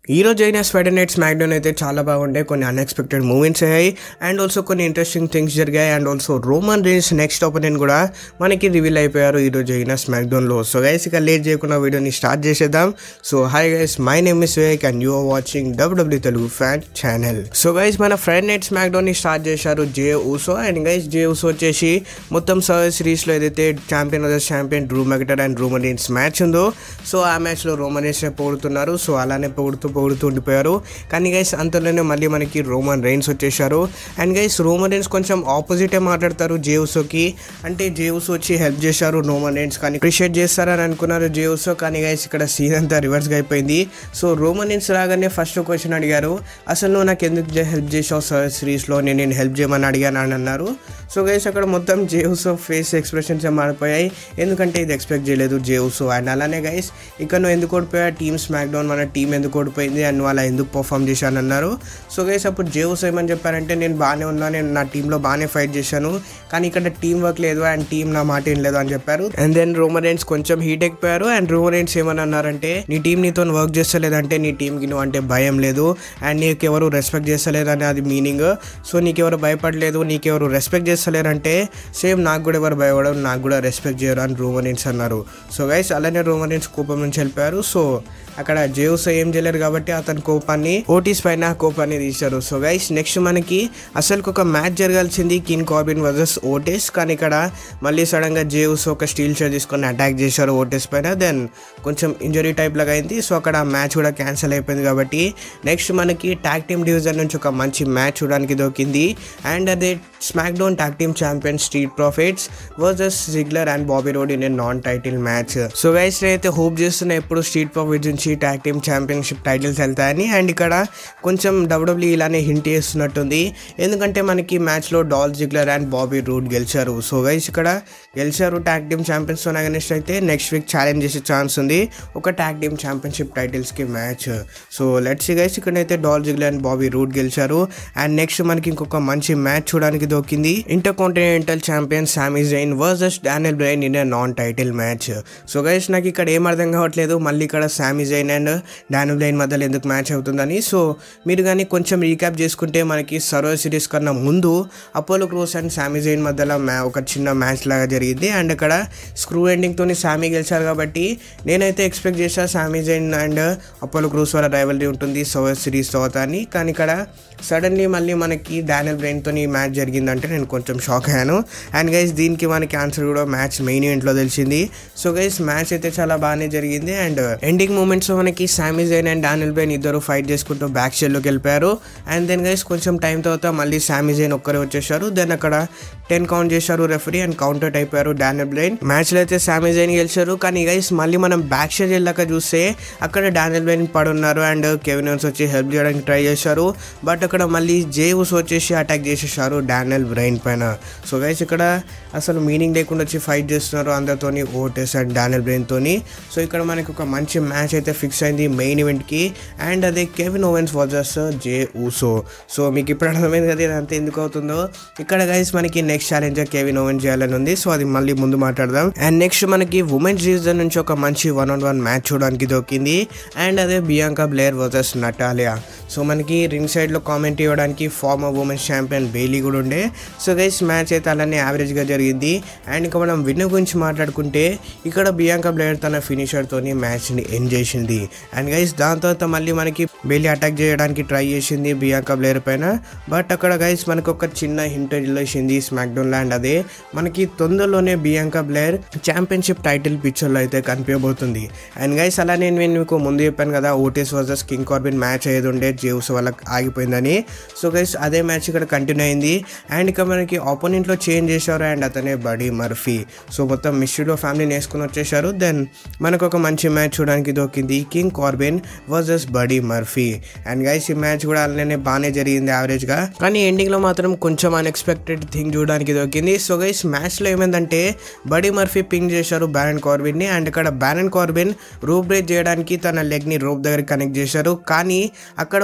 ఈ రోజు అయిన స్వైడర్ నైట్ స్మాక్డౌన్ అయితే చాలా బాగుండే కొన్ని అన్ఎక్స్పెక్టెడ్ మూమెంట్స్ అయ్యాయి అండ్ ఆల్సో కొన్ని ఇంట్రెస్టింగ్ థింగ్స్ జరిగాయి and also Roman Reigns next opponent కూడా మనకి రివీల్ అయిపోయారు ఈ రోజు అయిన స్మాక్డౌన్లో సో గైస్ ఇక లేట్ చేయకుండా వీడియోని స్టార్ట్ చేసేద్దాం so hi guys my name is Vivek and you are watching WW Telugu fan channel so guys మన ఫ్రైడ్ నైట్ స్మాక్డౌన్ ని స్టార్ట్ చేశారు జే ఊసో అండ్ గైస్ జే ఊసో వచ్చేసి మొత్తం సర్వీస్ సిరీస్లో ఏదైతే champion versus champion Drew McIntyre and Roman Reigns match ఉందో so ఆ మ్యాచ్లో రోమన్ రేన్స్ పొగుడుతున్నారు సో అలానే పొగుడుతూ పొగుడుతూ ఉండిపోయారు కానీ గైస్ అంతలోనే మళ్ళీ మనకి రోమన్ రైన్స్ వచ్చేసారు అండ్ గైస్ రోమన్ రైన్స్ కొంచెం ఆపోజిటే మాట్లాడతారు జేవుసోకి అంటే జేవుసో వచ్చి హెల్ప్ చేశారు రోమన్ రైన్స్ కానీ అప్రిషియేట్ చేస్తారని అనుకున్నారు జేవుసో కానీ గైస్ ఇక్కడ సీన్ అంతా రివర్స్గా అయిపోయింది సో రోమన్ రైన్స్ రాగానే ఫస్ట్ క్వశ్చన్ అడిగారు అసలు నువ్వు నాకు ఎందుకు హెల్ప్ చేసావు సార్ సిరీస్లో నేను నేను హెల్ప్ చేయమని అడిగాను అని అన్నారు సో గైస్ అక్కడ మొత్తం జేవుసో ఫేస్ ఎక్స్ప్రెషన్స్ మారిపోయాయి ఎందుకంటే ఇది ఎక్స్పెక్ట్ చేయలేదు జేవుసో అండ్ అలానే గైస్ ఇక్కడ నువ్వు ఎందుకు ఓడిపోయా టీమ్ స్మాక్ డౌన్ మన టీం ఎందుకు ఓడిపోయింది అండ్ వాళ్ళ ఎందుకు పర్ఫామ్ చేశాను అన్నారు సో గైస్ అప్పుడు జేవుస్ ఏమని చెప్పారంటే నేను బాగానే ఉన్నా నేను నా టీంలో బాగానే ఫైట్ చేశాను కానీ ఇక్కడ టీం వర్క్ లేదు అండ్ టీం నా మాట ఏం లేదు అని చెప్పారు అండ్ దెన్ రోమరెన్స్ కొంచెం హీట్ ఎక్కిపోయారు అండ్ రోమరెన్స్ ఏమని అన్నారంటే నీ టీం నీతో వర్క్ చేస్తలేదంటే నీ టీంకి నువ్వు అంటే భయం లేదు అండ్ నీకు ఎవరు రెస్పెక్ట్ చేస్తలేదు అని అది మీనింగ్ సో నీకెవరు భయపడలేదు నీకెవరు రెస్పెక్ట్ చేస్తలేరంటే సేమ్ నాకు కూడా ఎవరు భయపడరు నాకు కూడా రెస్పెక్ట్ చేయరు అని రోమరెన్స్ అన్నారు సో గైస్ అలానే రోమరెన్స్ కోపం నుంచి వెళ్ళిపోయారు సో అక్కడ జేవుస్ ఏం చేయలేరు కాబట్టి అతని కోపాన్ని ఓటీస్ పైన కోపాన్ని తీశారు సో గైస్ నెక్స్ట్ మనకి అసలు ఒక మ్యాచ్ జరగాల్సింది కిన్ కార్బిన్ వర్సెస్ ఓటీస్ కానీ ఇక్కడ మళ్ళీ సడన్ గా జేవుస్ ఒక స్టీల్ షో తీసుకొని అటాక్ చేశారు ఓటీస్ పైన దెన్ కొంచెం ఇంజరీ టైప్ లాగా అయింది సో అక్కడ మ్యాచ్ కూడా క్యాన్సిల్ అయిపోయింది కాబట్టి నెక్స్ట్ మనకి ట్యాగ్ టీమ్ డివిజన్ నుంచి ఒక మంచి మ్యాచ్ చూడడానికి దొరికింది అండ్ అదే SmackDown tag team champion Street Profits versus Ziggler and Bobby Roode in a non title match so guys అయితే హోప్ చేస్తున్నా ఎప్పుడు స్ట్రీట్ ప్రాఫిట్స్ నుంచి ట్యాగ్ టీమ్ ఛాంపియన్షిప్ టైటిల్స్ వెళ్తాయని అండ్ ఇక్కడ కొంచెం డబ్ల్యూడబ్ల్యూ ఇలానే హింట్ చేస్తున్నట్టుంది ఎందుకంటే మనకి మ్యాచ్లో Dolph Ziggler and Bobby Roode గెలిచారు సో గైస్ ఇక్కడ గెలిచారు ట్యాగ్ టీమ్ ఛాంపియన్స్ తో అగనిస్ట్ అయితే నెక్స్ట్ వీక్ ఛాలెంజ్ చేసే ఛాన్స్ ఉంది ఒక ట్యాగ్ టీమ్ ఛాంపియన్షిప్ టైటిల్స్ కి మ్యాచ్ సో లెట్స్ గైస్ ఇక్కడైతే Dolph Ziggler and Bobby Roode గెలిచారు అండ్ నెక్స్ట్ మనకి ఇంకొక మంచి మ్యాచ్ చూడడానికి దొరికింది inter intercontinental champion Sami Zayn versus Daniel Bryan in non title match so guys నాకు ఇక్కడ ఏం అర్థం కావట్లేదు మళ్ళీ ఇక్కడ సామీ జైన్ అండ్ డానియల్ బ్రైన్ మధ్యలో ఎందుకు మ్యాచ్ అవుతుందని సో మీరు కానీ కొంచెం రీక్యాప్ చేసుకుంటే మనకి సర్వర్ సిరీస్ కన్నా ముందు అపోలో క్రోస్ అండ్ సామీ జైన్ మధ్యలో మ్యా ఒక చిన్న మ్యాచ్ లాగా జరిగింది అండ్ అక్కడ స్క్రూ ఎండింగ్తో సామీ గెలిచారు కాబట్టి నేనైతే ఎక్స్పెక్ట్ చేసా సామీ జైన్ అండ్ అపోలో క్రూస్ వాళ్ళ రైవల్రీ ఉంటుంది సర్వర్ సిరీస్ తర్వాత అని కానీ ఇక్కడ సడన్లీ మళ్ళీ మనకి డానియల్ బ్రెయిన్తో ఈ మ్యాచ్ జరిగిందంటే నేను కొంచెం షాక్ అయ్యాను అండ్ గైస్ దీనికి మనకి ఆన్సర్ కూడా మ్యాచ్ మెయిన్ ఈవెంట్లో తెలిసింది సో గైస్ మ్యాచ్ అయితే చాలా బాగానే జరిగింది అండ్ ఎండింగ్ మూమెంట్స్ మనకి Sami Zayn and Daniel Bryan ఇద్దరు ఫైట్ చేసుకుంటూ బ్యాక్ షెల్లోకి వెళ్ళిపోయారు అండ్ దెన్ గైస్ కొంచెం టైం తర్వాత మళ్ళీ సామీ జైన్ ఒక్కరే వచ్చేసారు దెన్ అక్కడ టెన్ కౌంట్ చేశారు రెఫరీ అండ్ కౌంటర్ అయిపోయారు డానియల్ బ్రెయిన్ మ్యాచ్లో అయితే సామీ జైన్ గెలిచారు కానీ గైస్ మళ్ళీ మనం బ్యాక్ షెల్ వెళ్ళాక చూస్తే అక్కడ డానియల్ బ్రెయిన్ పడున్నారు అండ్ కెవినన్స్ వచ్చి హెల్ప్ చేయడానికి ట్రై చేశారు బట్ అక్కడ మళ్ళీ జేవుస్ వచ్చేసి అటాక్ చేసేసారు డానియల్ బ్రెయిన్ పైన సో గైస్ ఇక్కడ అసలు మీనింగ్ లేకుండా వచ్చి ఫైట్ చేస్తున్నారు అందరితోని ఓటేస్ అండ్ డానియల్ బ్రెయిన్ తోని సో ఇక్కడ మనకి ఒక మంచి మ్యాచ్ అయితే ఫిక్స్ అయింది మెయిన్ ఈవెంట్ కి అండ్ అదే Kevin Owens versus Jey Uso so మీకు ఇప్పుడు అర్థమైంది కదా ఇదంతా ఎందుకు అవుతుందో ఇక్కడ గైస్ మనకి నెక్స్ట్ ఛాలెంజర్ కెవిన్ ఓవెన్ చేయాలని ఉంది సో అది మళ్ళీ ముందు మాట్లాడదాం అండ్ నెక్స్ట్ మనకి ఉమెన్స్ సీజన్ నుంచి ఒక మంచి వన్ ఆన్ వన్ మ్యాచ్ చూడడానికి దొరికింది అండ్ అదే Bianca Belair versus Natalya so మనకి రింగ్ సైడ్లో కామెంట్ ఇవ్వడానికి ఫార్మర్ ఉమెన్స్ ఛాంపియన్ బెయిలీ కూడా ఉండే సో గైస్ మ్యాచ్ అయితే అలానే యావరేజ్గా జరిగింది అండ్ ఇంకా మనం విన్ గురించి మాట్లాడుకుంటే ఇక్కడ బియాంకా బ్లేయర్ తన ఫినిషర్తోని మ్యాచ్ని ఎండ్ చేసింది అండ్ గైస్ దాని తర్వాత మళ్ళీ మనకి బెయిలీ అటాక్ చేయడానికి ట్రై చేసింది బియాంకా బ్లేయర్ పైన బట్ అక్కడ గైస్ మనకు ఒక చిన్న హింట్ ఇచ్చింది స్మాక్ డౌన్ ల్యాండ్ అదే మనకి తొందరలోనే బియాంకా బ్లేయర్ ఛాంపియన్షిప్ టైటిల్ పిక్చర్లో అయితే కనిపించబోతుంది అండ్ గైస్ అలా నేను నేను మీకు ముందు చెప్పాను కదా Otis versus King Corbin match అయ్యేది ఉండే జేవ్స్ వాళ్ళకి ఆగిపోయిందని సో గైస్ అదే మ్యాచ్ ఇక్కడ కంటిన్యూ అయింది అండ్ ఇక మనకి ఆపోనెంట్లో చేంజ్ చేశారు అండ్ అతనే బడీ మర్ఫీ సో మొత్తం మిస్టరీలో ఫ్యామిలీని వేసుకుని వచ్చేసారు దెన్ మనకు ఒక మంచి మ్యాచ్ చూడడానికి దొరికింది King Corbin versus Buddy Murphy and guys ఈ మ్యాచ్ కూడా అలానే బాగానే జరిగింది యావరేజ్గా కానీ ఎండింగ్లో మాత్రం కొంచెం అన్ఎక్స్పెక్టెడ్ థింగ్ చూడడానికి దొరికింది సో గైస్ మ్యాచ్లో ఏమైందంటే బడీ మర్ఫీ పింగ్ చేశారు బ్యారన్ కార్బిన్ని అండ్ ఇక్కడ బ్యారన్ కార్బిన్ రూప్ బ్రేక్ చేయడానికి తన లెగ్ని రోప్ దగ్గర కనెక్ట్ చేశారు కానీ అక్కడ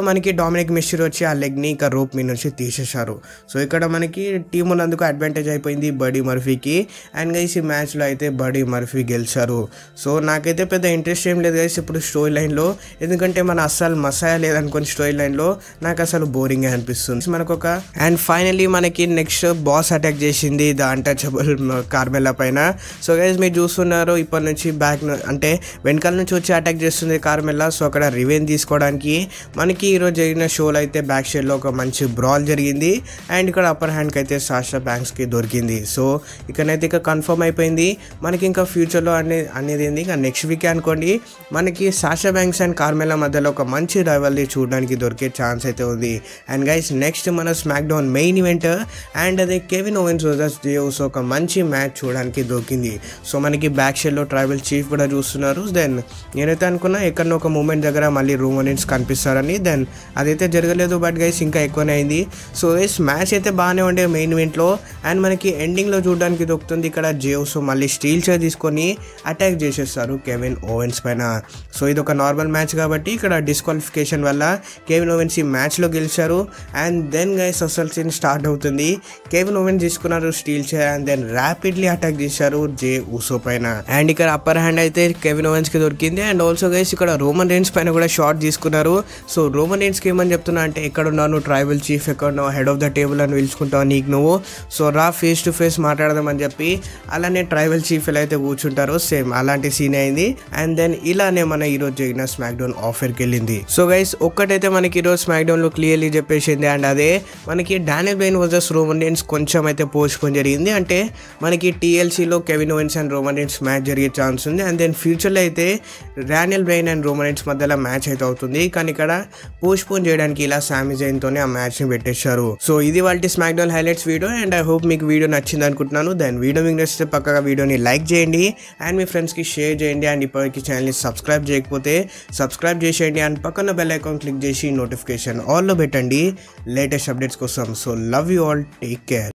మనకి డామినిక్ మిస్టర్ వచ్చి ఆ లెగ్ని ఇక రోప్ మీద నుంచి తీసేశారు సో ఇక్కడ మనకి టీం ఉన్నందుకు అడ్వాంటేజ్ అయిపోయింది బడీ మర్ఫీకి అండ్ గైస్ ఈ మ్యాచ్లో అయితే బడీ మర్ఫీ గెలిచారు సో నాకైతే పెద్ద ఇంట్రెస్ట్ ఏం లేదు గైస్ ఇప్పుడు స్టోరీ లైన్లో ఎందుకంటే మన అస్సలు మసాయా లేదనుకోని స్టోరీ లైన్లో నాకు అసలు బోరింగ్ అనిపిస్తుంది మనకు ఒక అండ్ ఫైనలీ మనకి నెక్స్ట్ బాస్ అటాక్ చేసింది ద అన్టచబుల్ కార్మెలా పైన సో గైస్ మీరు చూస్తున్నారు ఇప్పటి నుంచి బ్యాక్ అంటే వెనకాల నుంచి వచ్చి అటాక్ చేస్తుంది కార్మెల్లా సో అక్కడ రివెన్ తీసుకోవడానికి మనకి ఈరోజు జరిగిన షోలో అయితే బ్యాక్ షేడ్లో ఒక మంచి బ్రాల్ జరిగింది అండ్ ఇక్కడ అప్పర్ హ్యాండ్కి అయితే సాషా బ్యాంక్స్కి దొరికింది సో ఇక్కడైతే ఇక కన్ఫర్మ్ అయిపోయింది మనకి ఇంకా ఫ్యూచర్లో అనే అనేది ఏంది ఇంకా నెక్స్ట్ వీక్ అనుకోండి మనకి సాషా బ్యాంక్స్ అండ్ కార్మెలా మధ్యలో ఒక మంచి రైవల్ని చూడడానికి దొరికే ఛాన్స్ అయితే ఉంది అండ్ గైస్ నెక్స్ట్ మన SmackDown main event and అదే కెవిన్ ఓవెన్స్ వర్సెస్ జియోస్ ఒక మంచి మ్యాచ్ చూడడానికి దొరికింది సో మనకి బ్యాక్ షెల్లో ట్రైబల్ చీఫ్ కూడా చూస్తున్నారు దెన్ నేనైతే అనుకున్నా ఎక్కడో ఒక మూమెంట్ దగ్గర మళ్ళీ రూమ్ ఓనెన్స్ కనిపిస్తారని దెన్ అదైతే జరగలేదు బట్ గైస్ ఇంకా ఎక్కువనే అయింది సో గైస్ మ్యాచ్ అయితే బాగానే ఉండే మెయిన్ ఈవెంట్లో అండ్ మనకి ఎండింగ్లో చూడడానికి దొరుకుతుంది ఇక్కడ జియోస్ మళ్ళీ స్టీల్ చే తీసుకొని అటాక్ చేసేస్తారు కెవిన్ ఓవెన్స్ పైన సో ఇది ఒక నార్మల్ మ్యాచ్ కాబట్టి ఇక్కడ డిస్క్వాలిఫికేషన్ వల్ల కెవిన్ ఓవెన్స్ ఈ మ్యాచ్లో గెలిచారు అండ్ దెన్ గైస్ అసలు సీన్ స్టార్ట్ అవుతుంది కెవిన్ ఓవెన్స్ తీసుకున్నారు steel chair and then rapidly attack చేశారు జే ఊసో పైన అండ్ ఇక్కడ అప్పర్ హ్యాండ్ అయితే కెవిన్ ఓవెన్స్ కి దొరికింది అండ్ ఆల్సో గైస్ ఇక్కడ రోమన్ రేన్స్ పైన కూడా షార్ట్ తీసుకున్నారు సో రోమన్ రేన్స్ కి ఏమని చెప్తున్నా అంటే ఎక్కడ ఉన్నావు ట్రైబల్ చీఫ్ ఎక్కడ ఉన్నావు హెడ్ ఆఫ్ ద టేబుల్ అని పిలుచుకుంటావు నీకు నువ్వు సో రా ఫేస్ టు ఫేస్ మాట్లాడదామని చెప్పి అలానే ట్రైబల్ చీఫ్ ఎలా అయితే కూర్చుంటారో సేమ్ అలాంటి సీన్ అయింది అండ్ దెన్ ఇలానే మన ఈరోజు జరిగిన స్మాక్ డౌన్ ఆఫర్కి వెళ్ళింది సో గైస్ ఒక్కటైతే మనకి ఈరోజు స్మాక్ డౌన్ లో క్లియర్లీ చెప్పేసింది అండ్ అదే మనకి Daniel Bryan versus Roman Reigns కొంచెం అయితే పోస్ట్ పోన్ జరిగింది అంటే మనకి టీఎల్సీలో Kevin Owens and Roman Reigns match జరిగే ఛాన్స్ ఉంది అండ్ దెన్ ఫ్యూచర్లో అయితే Daniel Bryan and Roman Reigns మధ్యలో మ్యాచ్ అయితే అవుతుంది కానీ ఇక్కడ పోస్ట్ పోన్ చేయడానికి ఇలా సామి జైన్ తోనే ఆ మ్యాచ్ ని పెట్టేశారు సో ఇది వాళ్ళ SmackDown highlights video and I hope మీకు వీడియో నచ్చింది అనుకుంటున్నాను దెన్ వీడియో మీకు నచ్చితే పక్కగా వీడియోని లైక్ చేయండి అండ్ మీ ఫ్రెండ్స్కి షేర్ చేయండి అండ్ ఇప్పటికి ఛానల్ని సబ్స్క్రైబ్ చేయకపోతే సబ్స్క్రైబ్ చేసేయండి అండ్ పక్కన బెల్ ఐకాన్ క్లిక్ చేసి నోటిఫికేషన్ ఆల్లో పెట్టండి లేటెస్ట్ అప్డేట్స్ కోసం so love you all take care